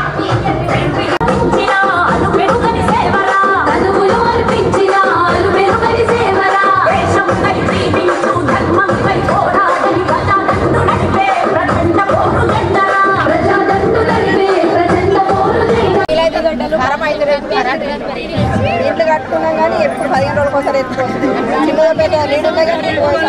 ఇల్లు కట్టుకున్నాం కానీ ఎప్పుడు పదిహేను రోజులకు ఒకసారి ఎత్తుకోవచ్చు చిన్నదపేట లీడ్ ఉన్నాయి కానీ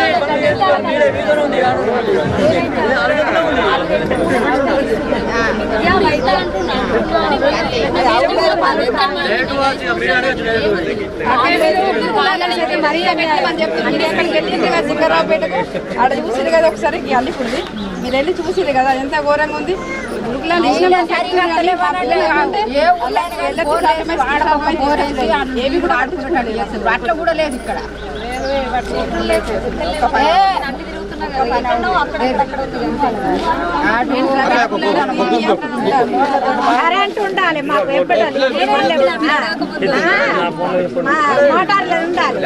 సిక్కరావుపేటకు ఆడ చూసిరు కదా ఒకసారి అల్లిపుంది మీరు వెళ్ళి చూసిరు కదా ఎంత ఘోరంగా ఉంది ఉరుకులా లేచినాం చెప్తున్నాం కానీ మా పిల్లలు అంటే వాళ్ళకి వెళ్ళకు సాధ్యమై సాధ్యమై ఏవి కూడా ఆడుకుంటున్నాడు అసలు అట్లా కూడా లేదు ఇక్కడ కరెంట్ ఉండాలి మాకు ఎప్పుడు మోటార్లు ఉండాలి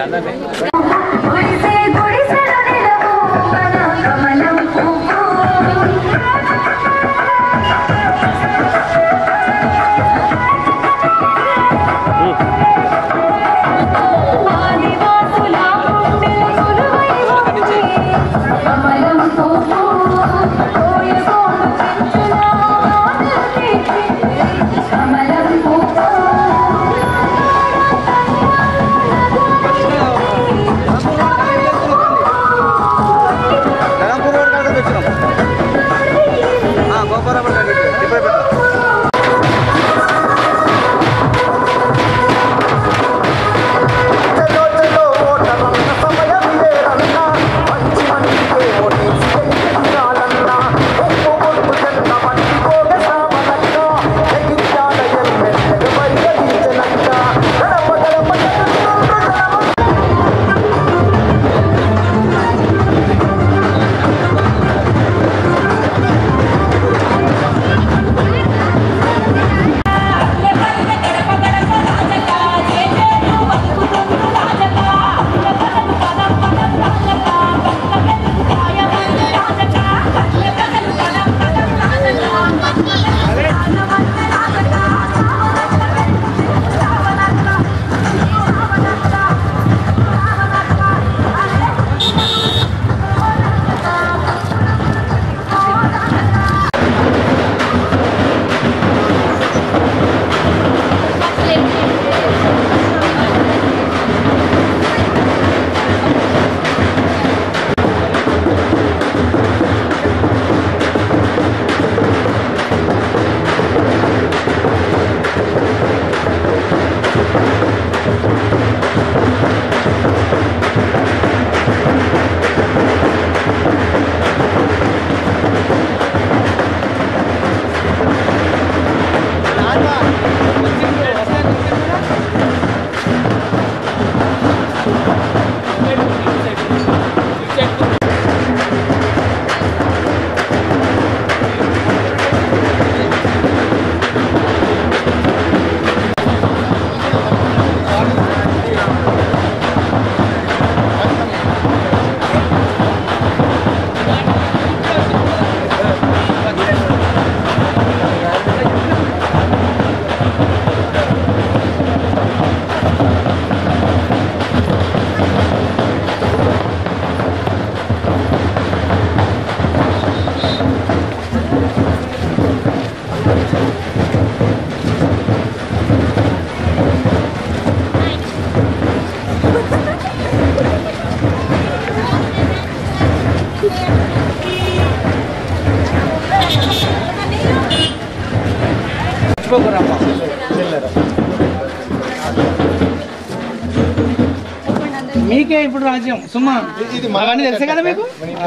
మీకే ఇప్పుడు రాజ్యం సుమా అవన్నీ తెలుసే కదా మీకు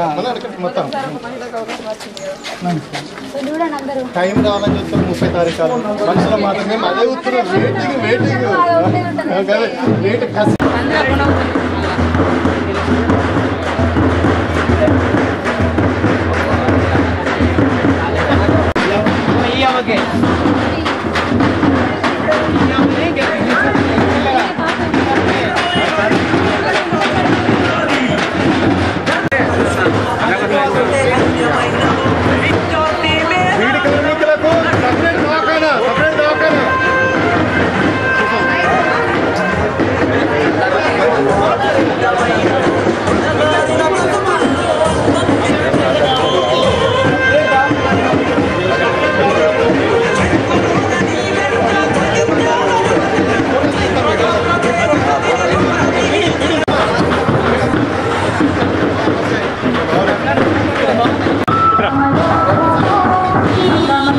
టైం రావాలని చెప్తారు ముప్పై తారీఖు మనుషుల మాత్రమే అదే ఉత్తరం వెయిటింగ్ వెయిటింగ్ వెయిట్ కసి ఈ అవ్వకే వీడి కార్మికులకు సపరేట్ దవాఖానా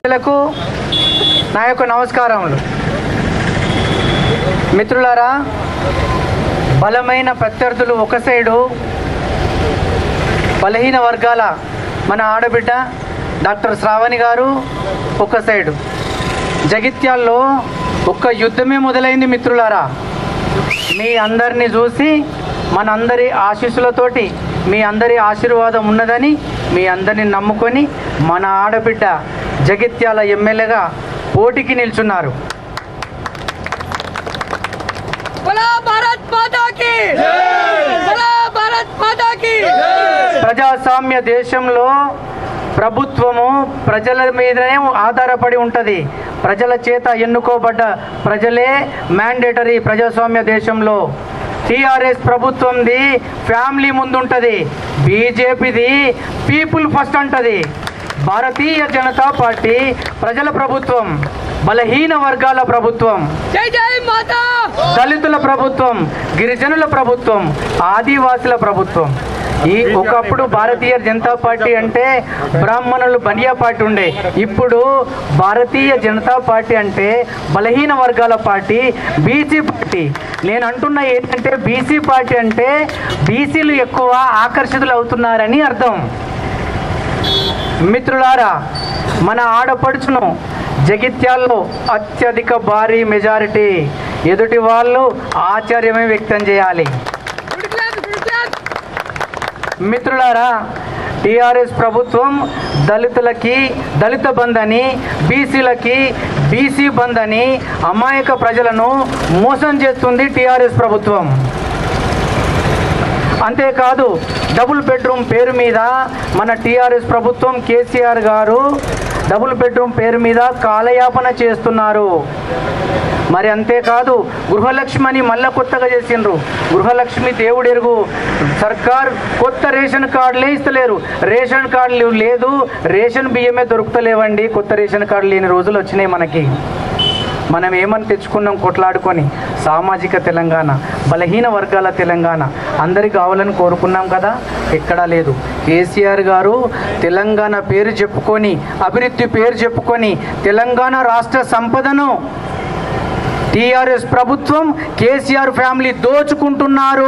ప్రజలకు నా యొక్క నమస్కారములు మిత్రులారా బలమైన ప్రత్యర్థులు ఒక సైడు బలహీన వర్గాల మన ఆడబిడ్డ డాక్టర్ శ్రావణి గారు ఒక సైడు జగిత్యాల్లో ఒక్క యుద్ధమే మొదలైంది మిత్రులారా మీ అందరినీ చూసి మనందరి ఆశీస్సులతోటి మీ అందరి ఆశీర్వాదం ఉన్నదని మీ అందరిని నమ్ముకొని మన ఆడబిడ్డ జగిత్యాల ఎమ్మెల్యేగా పోటీకి నిల్చున్నారు ప్రజాస్వామ్య దేశంలో ప్రభుత్వము ప్రజల మీదనే ఆధారపడి ఉంటుంది ప్రజల చేత ఎన్నుకోబడ్డ ప్రజలే మ్యాండేటరీ ప్రజాస్వామ్య దేశంలో టీఆర్ఎస్ ప్రభుత్వంది ఫ్యామిలీ ముందుంటుంది బీజేపీది పీపుల్ ఫస్ట్ అంటది భారతీయ జనతా పార్టీ ప్రజల ప్రభుత్వం బలహీన వర్గాల ప్రభుత్వం దళితుల ప్రభుత్వం గిరిజనుల ప్రభుత్వం ఆదివాసుల ప్రభుత్వం ఈ ఒకప్పుడు భారతీయ జనతా పార్టీ అంటే బ్రాహ్మణులు బనియా పార్టీ ఉండే ఇప్పుడు భారతీయ జనతా పార్టీ అంటే బలహీన వర్గాల పార్టీ బీసీ పార్టీ నేను అంటున్న ఏంటంటే బీసీ పార్టీ అంటే బీసీలు ఎక్కువ ఆకర్షితులు అవుతున్నారని అర్థం మిత్రులారా మన ఆడపడుచును జగిత్యాల్లో అత్యధిక భారీ మెజారిటీ ఎదుటి వాళ్ళు ఆశ్చర్యమే వ్యక్తం చేయాలి మిత్రులారా టీఆర్ఎస్ ప్రభుత్వం దళితులకి దళిత బంద్ అని బీసీలకి బీసీ బంద్ అని అమాయక ప్రజలను మోసం చేస్తుంది టీఆర్ఎస్ ప్రభుత్వం అంతేకాదు డబుల్ బెడ్రూమ్ పేరు మీద మన టీఆర్ఎస్ ప్రభుత్వం కేసీఆర్ గారు డబుల్ బెడ్రూమ్ పేరు మీద కాలయాపన చేస్తున్నారు మరి అంతేకాదు గృహలక్ష్మి అని మళ్ళా కొత్తగా చేసిండ్రు గృహలక్ష్మి దేవుడెరుగు సర్కార్ కొత్త రేషన్ కార్డులే ఇస్తలేరు రేషన్ కార్డులు లేదు రేషన్ బియ్యమే దొరుకుతలేవండి కొత్త రేషన్ కార్డు లేని రోజులు వచ్చినాయి మనకి మనం ఏమని తెచ్చుకున్నాం కొట్లాడుకొని సామాజిక తెలంగాణ బలహీన వర్గాల తెలంగాణ అందరికి కావాలని కోరుకున్నాం కదా ఎక్కడా లేదు కేసీఆర్ గారు తెలంగాణ పేరు చెప్పుకొని అభివృద్ధి పేరు చెప్పుకొని తెలంగాణ రాష్ట్ర సంపదను టీఆర్ఎస్ ప్రభుత్వం కేసీఆర్ ఫ్యామిలీ దోచుకుంటున్నారు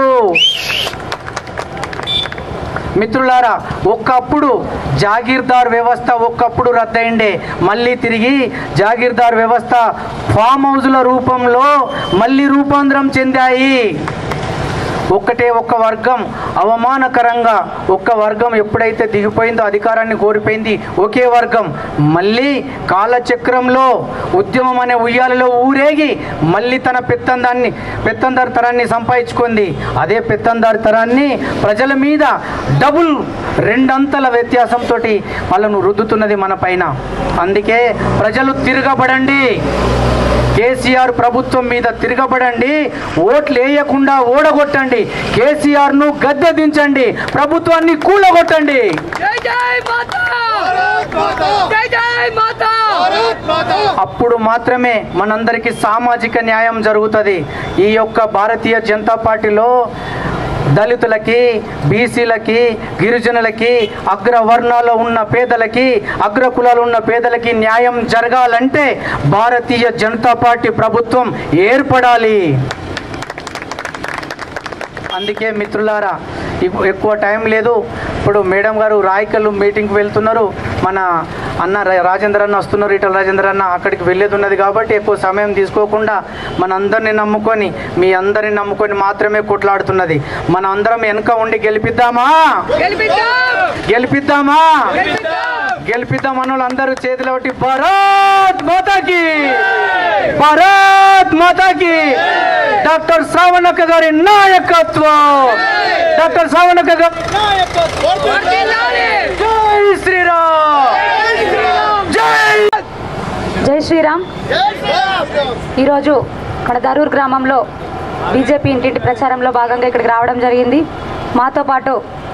మిత్రులారా ఒక్కప్పుడు జాగీర్దార్ వ్యవస్థ ఒక్కప్పుడు రద్దయిండే మళ్ళీ తిరిగి జాగీర్దార్ వ్యవస్థ ఫామ్ హౌజుల రూపంలో మళ్ళీ రూపాంతరం చెందాయి ఒక్కటే ఒక్క వర్గం అవమానకరంగా ఒక్క వర్గం ఎప్పుడైతే దిగిపోయిందో అధికారాన్ని కోల్పోయింది ఒకే వర్గం మళ్ళీ కాలచక్రంలో ఉద్యమం అనే ఉయ్యాలలో ఊరేగి మళ్ళీ తన పెత్తందాన్ని పెత్తందారి తరాన్ని సంపాదించుకుంది అదే పెత్తందారి తరాన్ని ప్రజల మీద డబుల్ రెండంతల వ్యత్యాసంతో వాళ్ళను రుద్దుతున్నది మన పైన అందుకే ప్రజలు తిరగబడండి కేసీఆర్ ప్రభుత్వం మీద తిరగబడండి ఓట్లు వేయకుండా ఓడగొట్టండి కేసీఆర్ను గద్దె దించండి ప్రభుత్వాన్ని కూలగొట్టండి అప్పుడు మాత్రమే మనందరికీ సామాజిక న్యాయం జరుగుతుంది ఈ యొక్క భారతీయ జనతా పార్టీలో దళితులకి బీసీలకి గిరిజనులకి అగ్రవర్ణాల్లో ఉన్న పేదలకి అగ్ర కులాలు ఉన్న పేదలకి న్యాయం జరగాలంటే భారతీయ జనతా పార్టీ ప్రభుత్వం ఏర్పడాలి అందుకే మిత్రులారా ఇప్పు- ఎక్కువ టైం లేదు ఇప్పుడు మేడం గారు రాయకల్ మీటింగ్కి వెళ్తున్నారు మన అన్న రా- రాజేంద్ర అన్న వస్తున్నారు ఇటల రాజేంద్ర అన్న అక్కడికి వెళ్ళేది ఉన్నది కాబట్టి ఎక్కువ సమయం తీసుకోకుండా మన అందరిని నమ్ముకొని మీ అందరిని నమ్ముకొని మాత్రమే కొట్లాడుతున్నది మన అందరం వెనక ఉండి గెలిపిద్దామా గెలిపిద్దామా గెలిపిద్దాం అన్న అందరూ చేతిలో ఒకటి భారత్ మాతాకి భారత్ మాతాకి డాక్టర్ శ్రావణక్క గారి నాయకత్వం డాక్టర్ శ్రావణక్క గారి జై శ్రీరామ్ జై జై శ్రీరామ్ ఈరోజు మన దరూర్ గ్రామంలో బీజేపీ ఇంటింటి ప్రచారంలో భాగంగా ఇక్కడికి రావడం జరిగింది మాతో పాటు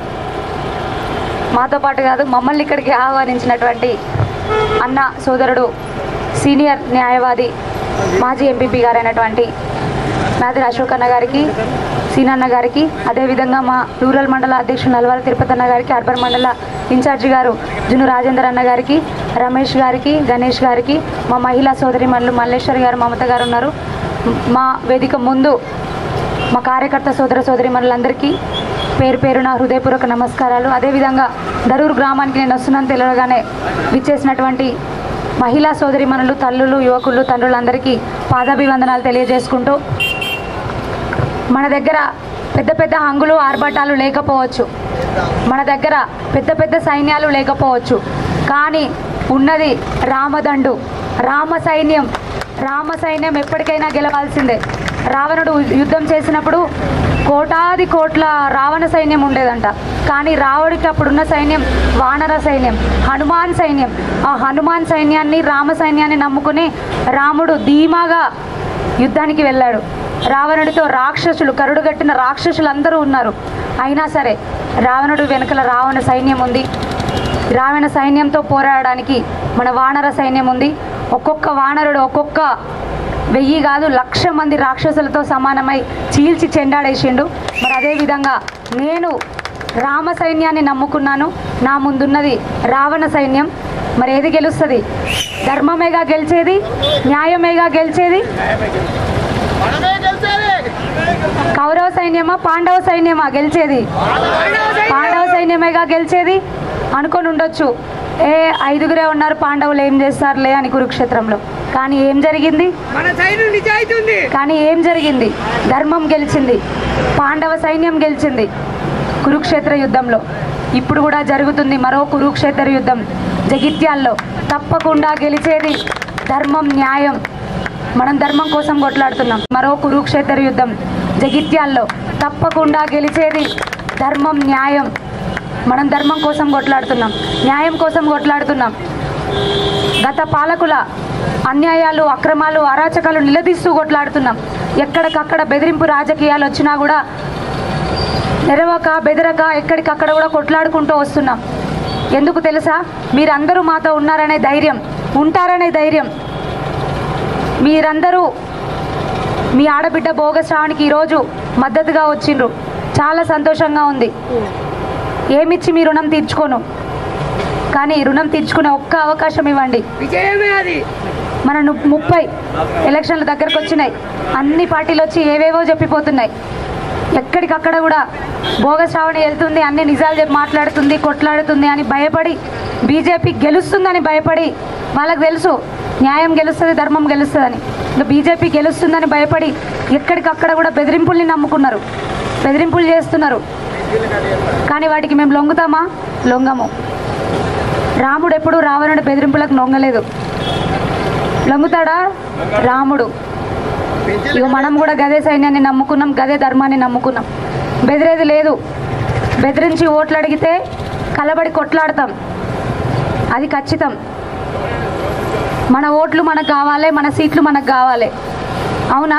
మాతో పాటు కాదు మమ్మల్ని ఇక్కడికి ఆహ్వానించినటువంటి అన్న సోదరుడు సీనియర్ న్యాయవాది మాజీ ఎంపీపీ గారైనటువంటి మాదిరి అశోక్ అన్న గారికి సీనన్న గారికి అదేవిధంగా మా రూరల్ మండల అధ్యక్షుడు నల్వాల తిరుపతి అన్న గారికి అర్బన్ మండల ఇన్ఛార్జి గారు జును రాజేందర్ అన్న గారికి రమేష్ గారికి గణేష్ గారికి మా మహిళా సోదరి మల్లు మల్లేశ్వరి గారు మమత గారు ఉన్నారు మా వేదిక ముందు మా కార్యకర్త సోదర సోదరి మనులందరికీ పేరు పేరున హృదయపూర్వక నమస్కారాలు అదేవిధంగా దరూరు గ్రామానికి నేను వస్తున్నాను తెలియగానే విచ్చేసినటువంటి మహిళా సోదరి మనులు తల్లులు యువకులు తండ్రులందరికీ పాదాభివందనాలు తెలియజేసుకుంటూ మన దగ్గర పెద్ద పెద్ద హంగులు ఆర్భటాలు లేకపోవచ్చు మన దగ్గర పెద్ద పెద్ద సైన్యాలు లేకపోవచ్చు కానీ ఉన్నది రామదండు రామ సైన్యం రామ సైన్యం ఎప్పటికైనా గెలవాల్సిందే రావణుడు యుద్ధం చేసినప్పుడు కోటాది కోట్ల రావణ సైన్యం ఉండేదంట కానీ రావణుడికి అప్పుడున్న సైన్యం వానర సైన్యం హనుమాన్ సైన్యం ఆ హనుమాన్ సైన్యాన్ని రామ సైన్యాన్ని నమ్ముకుని రాముడు ధీమాగా యుద్ధానికి వెళ్ళాడు రావణుడితో రాక్షసులు కరుడుగట్టిన రాక్షసులు అందరూ ఉన్నారు అయినా సరే రావణుడు వెనుకల రావణ సైన్యం ఉంది రావణ సైన్యంతో పోరాడడానికి మన వానర సైన్యం ఉంది ఒక్కొక్క వానరుడు ఒక్కొక్క వెయ్యి కాదు లక్ష మంది రాక్షసులతో సమానమై చీల్చి చెండాడేసిండు మరి అదేవిధంగా నేను రామ సైన్యాన్ని నమ్ముకున్నాను నా ముందున్నది రావణ సైన్యం మరి ఏది గెలుస్తుంది ధర్మమేగా గెలిచేది న్యాయమేగా గెలిచేది కౌరవ సైన్యమా పాండవ సైన్యమా గెలిచేది పాండవ సైన్యమేగా గెలిచేది అనుకొని ఉండొచ్చు ఏ ఐదుగురే ఉన్నారు పాండవులు ఏం చేస్తారులే అని కురుక్షేత్రంలో కానీ ఏం జరిగింది మన సైన్యం నిజాయితీ ఉంది కానీ ఏం జరిగింది ధర్మం గెలిచింది పాండవ సైన్యం గెలిచింది కురుక్షేత్ర యుద్ధంలో ఇప్పుడు కూడా జరుగుతుంది మరో కురుక్షేత్ర యుద్ధం జగిత్యాల్లో తప్పకుండా గెలిచేది ధర్మం న్యాయం మనం ధర్మం కోసం కొట్లాడుతున్నాం మరో కురుక్షేత్ర యుద్ధం జగిత్యాల్లో తప్పకుండా గెలిచేది ధర్మం న్యాయం మనం ధర్మం కోసం కొట్లాడుతున్నాం న్యాయం కోసం కొట్లాడుతున్నాం గత పాలకుల అన్యాయాలు అక్రమాలు అరాచకాలు నిలదీస్తూ కొట్లాడుతున్నాం ఎక్కడికక్కడ బెదిరింపు రాజకీయాలు వచ్చినా కూడా నెరవక బెదరక ఎక్కడికక్కడ కూడా కొట్లాడుకుంటూ వస్తున్నాం ఎందుకు తెలుసా మీరందరూ మాతో ఉన్నారనే ధైర్యం ఉంటారనే ధైర్యం మీరందరూ మీ ఆడబిడ్డ భోగశ్రావణికి ఈరోజు మద్దతుగా వచ్చిండ్రు చాలా సంతోషంగా ఉంది ఏమిచ్చి మీ రుణం తీర్చుకోను కానీ రుణం తీర్చుకునే ఒక్క అవకాశం ఇవ్వండి విజయమే అది మన ను- ముప్పై ఎలక్షన్ల దగ్గరకు వచ్చినాయి అన్ని పార్టీలు వచ్చి ఏవేవో చెప్పిపోతున్నాయి ఎక్కడికక్కడ కూడా భోగశ్రావణి వెళ్తుంది అన్ని నిజాలు చెప్పి మాట్లాడుతుంది కొట్లాడుతుంది అని భయపడి బీజేపీ గెలుస్తుందని భయపడి వాళ్ళకి తెలుసు న్యాయం గెలుస్తుంది ధర్మం గెలుస్తుందని ఇంకా బీజేపీ గెలుస్తుందని భయపడి ఎక్కడికక్కడ కూడా బెదిరింపుల్ని నమ్ముకున్నారు బెదిరింపులు చేస్తున్నారు కానీ వాటికి మేము లొంగుతామా లొంగము రాముడు ఎప్పుడు రావణుడి బెదిరింపులకు లొంగలేదు లొంగుతాడా రాముడు ఇక మనం కూడా గదే సైన్యాన్ని నమ్ముకున్నాం గదే ధర్మాన్ని నమ్ముకున్నాం బెదిరేది లేదు బెదిరించి ఓట్లు అడిగితే కలబడి కొట్లాడతాం అది ఖచ్చితం మన ఓట్లు మనకు కావాలి మన సీట్లు మనకు కావాలి అవునా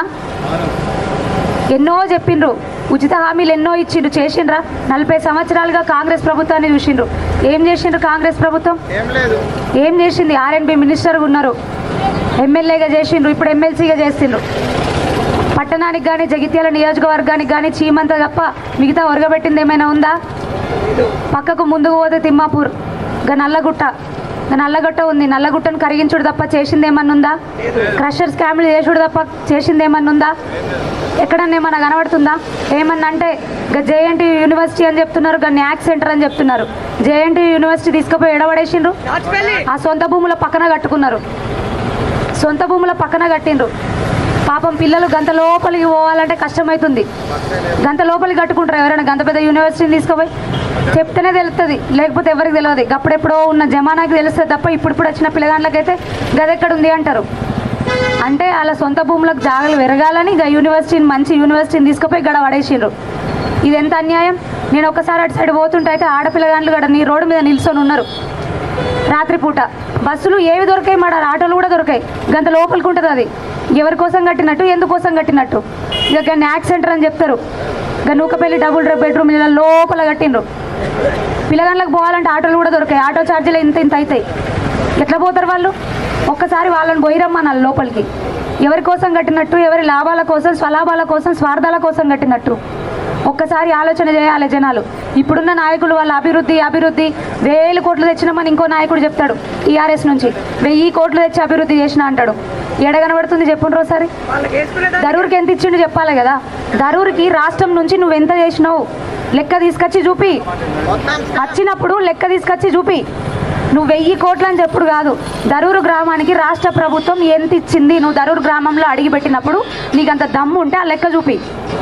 ఎన్నో చెప్పిండ్రు ఉచిత హామీలు ఎన్నో ఇచ్చిండ్రు చేసిండ్రా నలభై సంవత్సరాలుగా కాంగ్రెస్ ప్రభుత్వాన్ని చూసిండ్రు ఏం చేసిండ్రు కాంగ్రెస్ ప్రభుత్వం ఏం లేదు ఏం చేసింది ఆర్ఎన్బి మినిస్టర్గా ఉన్నారు ఎమ్మెల్యేగా చేసిండ్రు ఇప్పుడు ఎమ్మెల్సీగా చేసిండ్రు పట్టణానికి కానీ జగిత్యాల నియోజకవర్గానికి కానీ చీమంత తప్ప మిగతా ఒరగబెట్టింది ఏమైనా ఉందా పక్కకు ముందుకు పోతే తిమ్మాపూర్ గా నల్లగుట్ట గా నల్లగుట్ట ఉంది నల్లగుట్టను కరిగించుడు తప్ప చేసింది ఏమన్నా ఉందా క్రషర్ స్కామ్లు చేసుడు తప్ప చేసింది ఏమన్నా ఉందా ఎక్కడన్నా ఏమన్నా కనబడుతుందా ఏమన్నా అంటే ఇక జేఎన్టీ యూనివర్సిటీ అని చెప్తున్నారు ఇక న్యాక్ సెంటర్ అని చెప్తున్నారు జేఎన్టీ యూనివర్సిటీ తీసుకుపోయి ఎడబడేసిండ్రు రాజపల్లి ఆ సొంత భూముల పక్కన కట్టుకున్నారు సొంత భూముల పక్కన కట్టిండ్రు పాపం పిల్లలు గంత లోపలికి పోవాలంటే కష్టమవుతుంది గంత లోపలికి కట్టుకుంటారు ఎవరైనా గంత పెద్ద యూనివర్సిటీని తీసుకుపోయి చెప్తేనే తెలుస్తుంది లేకపోతే ఎవరికి తెలియదు అప్పుడెప్పుడో ఉన్న జమానాకి తెలుస్తుంది తప్ప ఇప్పుడు ఇప్పుడు వచ్చిన పిల్లగాళ్ళకైతే గదెక్కడ ఉంది అంటారు అంటే వాళ్ళ సొంత భూములకు జాగలు పెరగాలని ఇక యూనివర్సిటీని మంచి యూనివర్సిటీని తీసుకుపోయి గడ పడేసిండ్రు ఇది ఎంత అన్యాయం నేను ఒకసారి అటు సైడ్ పోతుంటే అయితే ఆడపిల్లగాండ్లు గడ నీ రోడ్డు మీద నిల్చొని ఉన్నారు రాత్రిపూట బస్సులు ఏవి దొరికాయి మాట ఆటోలు కూడా దొరికాయి గంత లోపలికి ఉంటుంది అది ఎవరి కోసం కట్టినట్టు ఎందుకోసం కట్టినట్టు ఇక న్యాక్ సెంటర్ అని చెప్తారు ఇక నూకపల్లి డబుల్ బెడ్రూమ్ ఇలా లోపల కట్టిండ్రు పిల్లగాళ్ళకి పోవాలంటే ఆటోలు కూడా దొరికాయి ఆటో ఛార్జీలు ఇంత ఇంత అవుతాయి ఎట్లా పోతారు వాళ్ళు ఒక్కసారి వాళ్ళని పోయిరమ్మన్నారు లోపలికి ఎవరి కోసం కట్టినట్టు ఎవరి లాభాల కోసం స్వలాభాల కోసం స్వార్థాల కోసం కట్టినట్టు ఒక్కసారి ఆలోచన చేయాలి జనాలు ఇప్పుడున్న నాయకులు వాళ్ళ అభివృద్ధి అభివృద్ధి వేలు కోట్లు తెచ్చినామని ఇంకో నాయకుడు చెప్తాడు టీఆర్ఎస్ నుంచి వెయ్యి కోట్లు తెచ్చి అభివృద్ధి చేసిన అంటాడు ఎడ కనబడుతుంది చెప్పుండ్రు ఒకసారి వాళ్ళకి వేసుకునేదా దరూర్కి ఎంత ఇచ్చిండు చెప్పాలి కదా దరూర్కి రాష్ట్రం నుంచి నువ్వు ఎంత చేసినావు లెక్క తీసుకొచ్చి చూపి వచ్చినప్పుడు లెక్క తీసుకొచ్చి చూపి నువ్వు వెయ్యి కోట్లు అని చెప్పుడు కాదు దరూరు గ్రామానికి రాష్ట్ర ప్రభుత్వం ఎంత ఇచ్చింది నువ్వు దరూరు గ్రామంలో అడిగి పెట్టినప్పుడు నీకు అంత దమ్ము ఉంటే ఆ లెక్క చూపి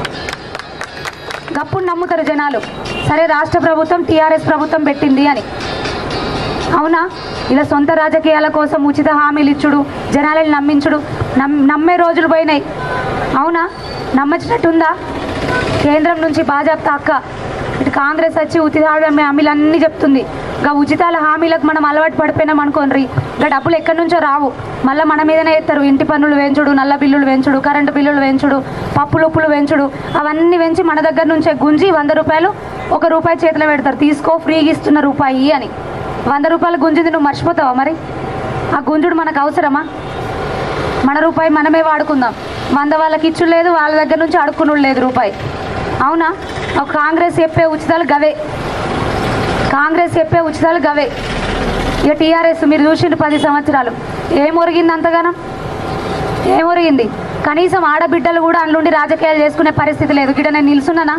గప్పుడు నమ్ముతారు జనాలు సరే రాష్ట్ర ప్రభుత్వం టీఆర్ఎస్ ప్రభుత్వం పెట్టింది అని అవునా ఇలా సొంత రాజకీయాల కోసం ఉచిత హామీలు ఇచ్చుడు జనాలని నమ్మించుడు నమ్ నమ్మే రోజులు పోయినాయి అవునా నమ్మచ్చినట్టుందా కేంద్రం నుంచి భాజపా అక్క ఇటు కాంగ్రెస్ వచ్చి ఉచిత హామీలు అన్నీ చెప్తుంది ఇంకా ఉచితాల హామీలకు మనం అలవాటు పడిపోయినాం అనుకోండి ఇంకా డబ్బులు ఎక్కడి నుంచో రావు మళ్ళీ మన మీదనే ఎత్తారు ఇంటి పన్నులు వేంచుడు నల్ల బిల్లులు వేంచుడు కరెంటు బిల్లులు వేంచుడు పప్పులు ఉప్పులు వేంచుడు అవన్నీ వెంచి మన దగ్గర నుంచే గుంజి వంద రూపాయలు ఒక రూపాయి చేతిలో పెడతారు తీసుకో ఫ్రీగా ఇస్తున్న రూపాయి అని వంద రూపాయలు గుంజింది నువ్వు మర్చిపోతావా మరి ఆ గుంజుడు మనకు అవసరమా మన రూపాయి మనమే వాడుకుందాం వంద వాళ్ళకి ఇచ్చుడు లేదు వాళ్ళ దగ్గర నుంచి అడుక్కునుడు లేదు రూపాయి అవునా ఒక కాంగ్రెస్ చెప్పే ఉచితాలు గవే కాంగ్రెస్ చెప్పే ఉచితాలు గవే ఇక టీఆర్ఎస్ మీరు చూసిండు పది సంవత్సరాలు ఏం ఒరిగింది అంతగానం ఏం ఒరిగింది కనీసం ఆడబిడ్డలు కూడా అందులోండి రాజకీయాలు చేసుకునే పరిస్థితి లేదు గిడ నేను నిల్చున్నానా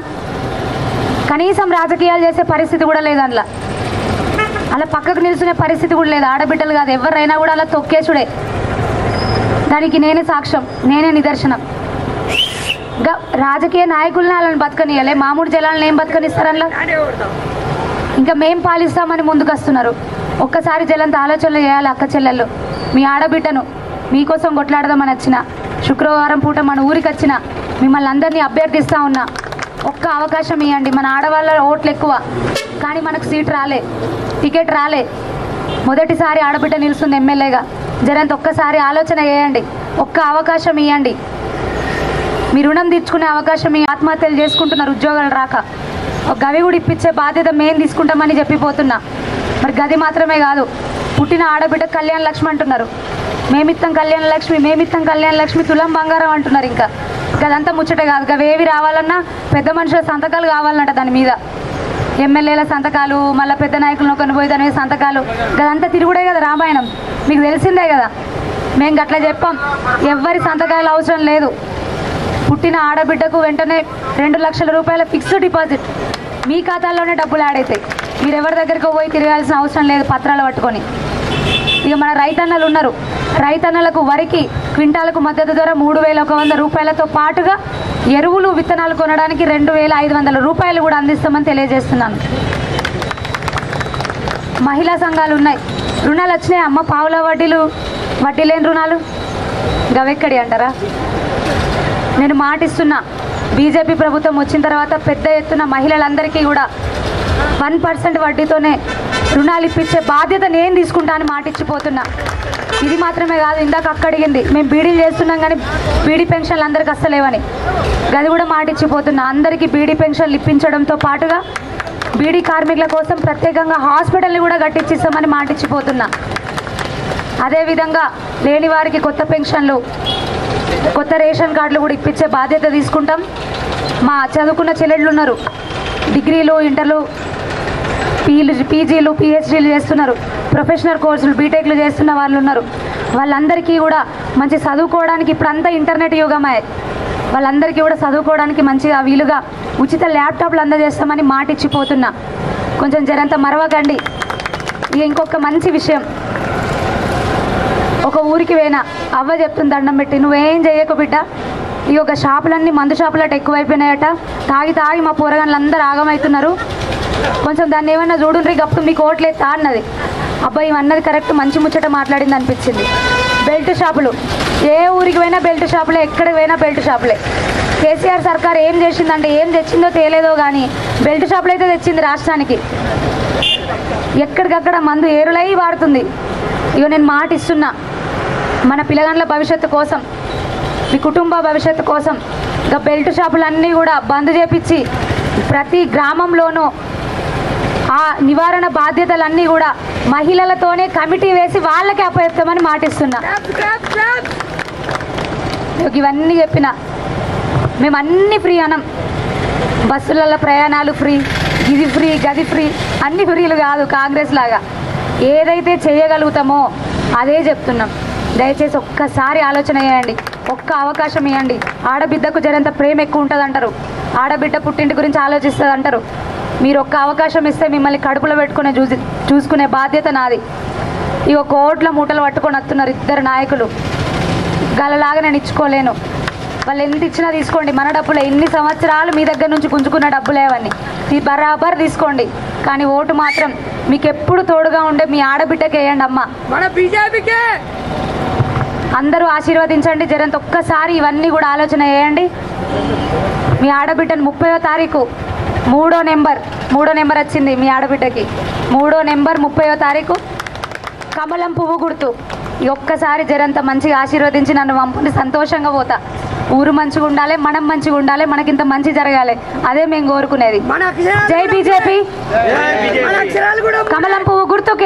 కనీసం రాజకీయాలు చేసే పరిస్థితి కూడా లేదు అందులో అలా పక్కకు నిల్చునే పరిస్థితి కూడా లేదు ఆడబిడ్డలు కాదు ఎవరైనా కూడా అలా తొక్కేసుడే దానికి నేనే సాక్ష్యం నేనే నిదర్శనం ఇంకా రాజకీయ నాయకులను వాళ్ళని బతకనియలే మామూలు జనాలను ఏం బతకనిస్తారనలా నానే కొడతాం ఇంకా మేం పాలిస్తామని ముందుకు వస్తున్నారు ఒక్కసారి జలంత ఆలోచనలు చేయాలి అక్క చెల్లెళ్ళు మీ ఆడబిడ్డను మీకోసం కొట్లాడదామని వచ్చిన శుక్రవారం పూట మన ఊరికి వచ్చిన మిమ్మల్ని అందరినీ అభ్యర్థిస్తా ఉన్నా ఒక్క అవకాశం ఇవ్వండి మన ఆడవాళ్ళ ఓట్లు ఎక్కువ కానీ మనకు సీట్ రాలే టికెట్ రాలే మొదటిసారి ఆడబిడ్డ నిలుస్తుంది ఎమ్మెల్యేగా జరంత ఒక్కసారి ఆలోచన చేయండి ఒక్క అవకాశం ఇవ్వండి మీ రుణం తీర్చుకునే అవకాశం మీ ఆత్మహత్యలు చేసుకుంటున్నారు ఉద్యోగాలు రాక ఒక గవి కూడా ఇప్పించే బాధ్యత మేము తీసుకుంటామని చెప్పిపోతున్నా మరి గది మాత్రమే కాదు పుట్టిన ఆడబిడ్డ కళ్యాణ లక్ష్మి అంటున్నారు మేమిత్తం కళ్యాణ లక్ష్మి మేమిత్తం కళ్యాణ లక్ష్మి తులం బంగారం అంటున్నారు ఇంకా గదంతా ముచ్చట కాదు గవేవి రావాలన్నా పెద్ద మనుషుల సంతకాలు కావాలంట దాని మీద ఎమ్మెల్యేల సంతకాలు మళ్ళీ పెద్ద నాయకులను కొన్ని పోయి దాని మీద సంతకాలు గదంతా తిరుగుడే కదా రామాయణం మీకు తెలిసిందే కదా మేము గట్లా చెప్పాం ఎవ్వరి సంతకాలు అవసరం లేదు పుట్టిన ఆడబిడ్డకు వెంటనే రెండు లక్షల రూపాయల ఫిక్స్డ్ డిపాజిట్ మీ ఖాతాలోనే డబ్బులు యాడ్ అవుతాయి మీరు ఎవరి దగ్గరికి పోయి తిరగాల్సిన అవసరం లేదు పత్రాలు పట్టుకొని ఇక మన రైతన్నలు ఉన్నారు రైతన్నలకు వరికి క్వింటాలకు మద్దతు ధర మూడు వేల ఒక వంద రూపాయలతో పాటుగా ఎరువులు విత్తనాలు కొనడానికి రెండు వేల ఐదు వందల రూపాయలు కూడా అందిస్తామని తెలియజేస్తున్నాను మహిళా సంఘాలు ఉన్నాయి రుణాలు వచ్చినాయి అమ్మ పావుల వడ్డీలు వడ్డీ లేని రుణాలు గవెక్కడి అంటారా నేను మాటిస్తున్నా బీజేపీ ప్రభుత్వం వచ్చిన తర్వాత పెద్ద ఎత్తున మహిళలందరికీ కూడా వన్ పర్సెంట్ వడ్డీతోనే రుణాలు ఇప్పించే బాధ్యత నేను తీసుకుంటా అని మాటిచ్చిపోతున్నా ఇది మాత్రమే కాదు ఇందాక అక్క అడిగింది మేము బీడీలు చేస్తున్నాం కానీ బీడీ పెన్షన్లు అందరికి వస్తలేవని గది కూడా మాటిచ్చిపోతున్నా అందరికీ బీడీ పెన్షన్లు ఇప్పించడంతో పాటుగా బీడీ కార్మికుల కోసం ప్రత్యేకంగా హాస్పిటల్ని కూడా కట్టించిస్తామని మాటిచ్చిపోతున్నా అదేవిధంగా లేని వారికి కొత్త పెన్షన్లు కొత్త రేషన్ కార్డులు కూడా ఇప్పించే బాధ్యత తీసుకుంటాం మా చదువుకున్న చెల్లెళ్ళు ఉన్నారు డిగ్రీలు ఇంటర్లు పీలు పీజీలు పిహెచ్డీలు చేస్తున్నారు ప్రొఫెషనల్ కోర్సులు బీటెక్లు చేస్తున్న వాళ్ళు ఉన్నారు వాళ్ళందరికీ కూడా మంచి చదువుకోవడానికి ఇప్పుడు అంతా ఇంటర్నెట్ యుగమే వాళ్ళందరికీ కూడా చదువుకోవడానికి మంచిగా వీలుగా ఉచిత ల్యాప్టాప్లు అందజేస్తామని మాట ఇచ్చిపోతున్నా కొంచెం జరంత మరవకండి ఇక ఇంకొక మంచి విషయం ఒక ఊరికి పోయినా అవ్వ చెప్తుంది దండం పెట్టి నువ్వేం చేయకు బిడ్డ ఈ యొక్క షాపులన్నీ మందు షాపులట ఎక్కువైపోయినాయట తాగి తాగి మా పోరగాళ్ళు అందరూ ఆగమవుతున్నారు కొంచెం దాన్ని ఏమన్నా చూడుండ్రి గప్పు మీకు ఓట్లేస్తా అన్నది అబ్బాయి అన్నది కరెక్ట్ మంచి ముచ్చట మాట్లాడింది అనిపించింది బెల్ట్ షాపులు ఏ ఊరికి పోయినా బెల్ట్ షాపులే ఎక్కడికి పోయినా బెల్ట్ షాపులే కేసీఆర్ సర్కార్ ఏం చేసిందంటే ఏం తెచ్చిందో తేలేదో కానీ బెల్ట్ షాపులు అయితే తెచ్చింది రాష్ట్రానికి ఎక్కడికక్కడ మందు ఏరులై వాడుతుంది ఇగో నేను మాట ఇస్తున్నా మన పిల్లగాండ్ల భవిష్యత్తు కోసం మీ కుటుంబ భవిష్యత్తు కోసం ఇక బెల్ట్ షాపులన్నీ కూడా బంద్ చేపించి ప్రతి గ్రామంలోనూ ఆ నివారణ బాధ్యతలన్నీ కూడా మహిళలతోనే కమిటీ వేసి వాళ్ళకే అప్పచెప్తామని మాటిస్తున్నా క్లాప్ క్లాప్ మీకు ఇవన్నీ చెప్పిన మేము అన్ని ఫ్రీ అనం బస్సులలో ప్రయాణాలు ఫ్రీ ఇది ఫ్రీ గది ఫ్రీ అన్ని ఫ్రీలు కాదు కాంగ్రెస్ లాగా ఏదైతే చేయగలుగుతామో అదే చెప్తున్నాం దయచేసి ఒక్కసారి ఆలోచన చేయండి ఒక్క అవకాశం ఇవ్వండి ఆడబిడ్డకు జరంత ప్రేమ ఎక్కువ ఉంటుంది అంటారు ఆడబిడ్డ పుట్టింటి గురించి ఆలోచిస్తుంది అంటారు మీరు ఒక్క అవకాశం ఇస్తే మిమ్మల్ని కడుపులో పెట్టుకునే చూసి చూసుకునే బాధ్యత నాది ఈ ఒక ఓట్ల మూటలు పట్టుకొని వస్తున్నారు ఇద్దరు నాయకులు గలలాగా నేను ఇచ్చుకోలేను వాళ్ళు ఎంత ఇచ్చినా తీసుకోండి మన డబ్బులే ఎన్ని సంవత్సరాలు మీ దగ్గర నుంచి గుంజుకున్న డబ్బులే అవన్నీ ఈ బరాబర్ తీసుకోండి కానీ ఓటు మాత్రం మీకు ఎప్పుడు తోడుగా ఉండే మీ ఆడబిడ్డకి వేయండి అమ్మ మన బీజేపీకే అందరూ ఆశీర్వదించండి జరంత ఒక్కసారి ఇవన్నీ కూడా ఆలోచన చేయండి మీ ఆడబిడ్డను ముప్పయో తారీఖు మూడో నెంబర్ మూడో నెంబర్ వచ్చింది మీ ఆడబిడ్డకి మూడో నెంబర్ ముప్పయో తారీఖు కమలం పువ్వు గుర్తు ఈ ఒక్కసారి జరంత మంచిగా ఆశీర్వదించి నన్ను పంపుని సంతోషంగా పోతా ఊరు మంచిగా ఉండాలి మనం మంచిగా ఉండాలి మనకింత మంచి జరగాలి అదే మేము కోరుకునేది మన అక్షరాలు జై బీజేపీ మన అక్షరాలు కూడా కమలం పువ్వు గుర్తు